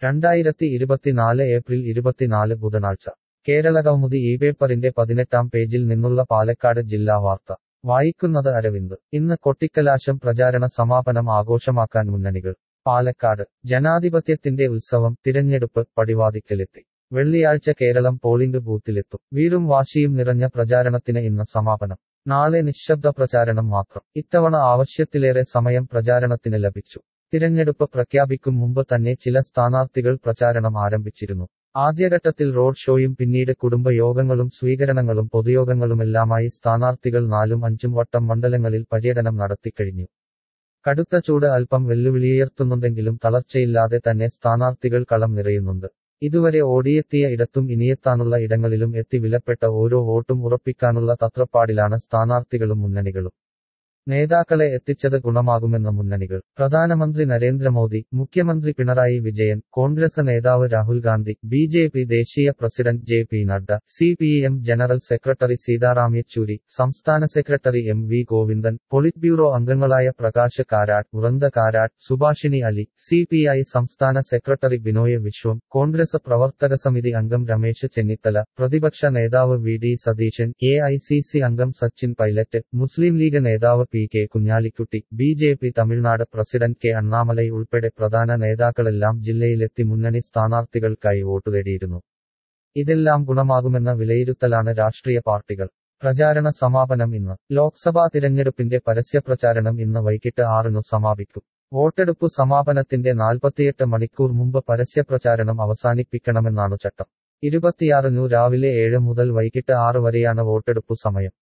രണ്ടായിരത്തി ഇരുപത്തിനാല് ഏപ്രിൽ ഇരുപത്തിനാല് ബുധനാഴ്ച കേരള കൗമുദി ഈ പേപ്പറിന്റെ പതിനെട്ടാം പേജിൽ നിന്നുള്ള പാലക്കാട് ജില്ലാ വാർത്ത വായിക്കുന്നത് അരവിന്ദ് ഇന്ന് കൊട്ടിക്കലാശം പ്രചാരണ സമാപനം ആഘോഷമാക്കാൻ മുന്നണികൾ പാലക്കാട് ജനാധിപത്യത്തിന്റെ ഉത്സവം തിരഞ്ഞെടുപ്പ് പടിവാതിക്കലെത്തി വെള്ളിയാഴ്ച കേരളം പോളിംഗ് ബൂത്തിലെത്തും വീറും വാശിയും നിറഞ്ഞ പ്രചാരണത്തിന് ഇന്ന് സമാപനം നാളെ നിശബ്ദ പ്രചാരണം മാത്രം ഇത്തവണ ആവശ്യത്തിലേറെ സമയം പ്രചാരണത്തിന് ലഭിച്ചു തിരഞ്ഞെടുപ്പ് പ്രഖ്യാപിക്കും മുമ്പ് തന്നെ ചില സ്ഥാനാർത്ഥികൾ പ്രചാരണം ആരംഭിച്ചിരുന്നു ആദ്യഘട്ടത്തിൽ റോഡ് ഷോയും പിന്നീട് കുടുംബയോഗങ്ങളും സ്വീകരണങ്ങളും പൊതുയോഗങ്ങളുമെല്ലാമായി സ്ഥാനാർത്ഥികൾ നാലും അഞ്ചും വട്ടം മണ്ഡലങ്ങളിൽ പര്യടനം നടത്തിക്കഴിഞ്ഞു കടുത്ത ചൂട് അല്പം വെല്ലുവിളിയുയർത്തുന്നുണ്ടെങ്കിലും തളർച്ചയില്ലാതെ തന്നെ സ്ഥാനാർത്ഥികൾ കളം നിറയുന്നുണ്ട് ഇതുവരെ ഓടിയെത്തിയ ഇടത്തും ഇനിയെത്താനുള്ള ഇടങ്ങളിലും എത്തി വിലപ്പെട്ട ഓരോ വോട്ടും ഉറപ്പിക്കാനുള്ള തത്രപ്പാടിലാണ് സ്ഥാനാർത്ഥികളും മുന്നണികളും നേതാക്കളെ എത്തിച്ചത് ഗുണമാകുമെന്ന മുന്നണികൾ പ്രധാനമന്ത്രി നരേന്ദ്രമോദി മുഖ്യമന്ത്രി പിണറായി വിജയൻ കോൺഗ്രസ് നേതാവ് Rahul Gandhi B J P ദേശീയ president J P Nadda C P M general secretary Sitaram Yechury സംസ്ഥാന സെക്രട്ടറി M V Govindan polit bureau അംഗങ്ങളായ Prakash Karat Brinda Karat Subhashini Ali C P I സംസ്ഥാന സെക്രട്ടറി ബിനോയ് വിശ്വം കോൺഗ്രസ് പ്രവർത്തക സമിതി അംഗം രമേശ് ചെന്നിത്തല പ്രതിപക്ഷ നേതാവ് V D Satheesan A I C C അംഗം സച്ചിൻ പൈലറ്റ് മുസ്ലിം ലീഗ് നേതാവ് P K Kunhalikutty B J P Tamil Nadu president K Annamalai ഉൾപ്പെടെ പ്രധാന നേതാക്കളെല്ലാം ജില്ലയിലെത്തി മുന്നണി സ്ഥാനാർത്ഥികൾക്കായി വോട്ട് തേടിയിരുന്നു ഇതെല്ലാം ഗുണമാകുമെന്ന വിലയിരുത്തലാണ് രാഷ്ട്രീയ പാർട്ടികൾ പ്രചാരണ സമാപനം ഇന്ന് ലോക്സഭാ തിരഞ്ഞെടുപ്പിന്റെ പരസ്യപ്രചാരണം ഇന്ന് വൈകിട്ട് ആറിനു സമാപിക്കും വോട്ടെടുപ്പ് സമാപനത്തിന്റെ നാൽപ്പത്തിയെട്ട് മണിക്കൂർ മുമ്പ് പരസ്യപ്രചാരണം അവസാനിപ്പിക്കണമെന്നാണ് ചട്ടം ഇരുപത്തിയാറിനു രാവിലെ ഏഴ് മുതൽ വൈകിട്ട് ആറ് വരെയാണ് വോട്ടെടുപ്പു സമയം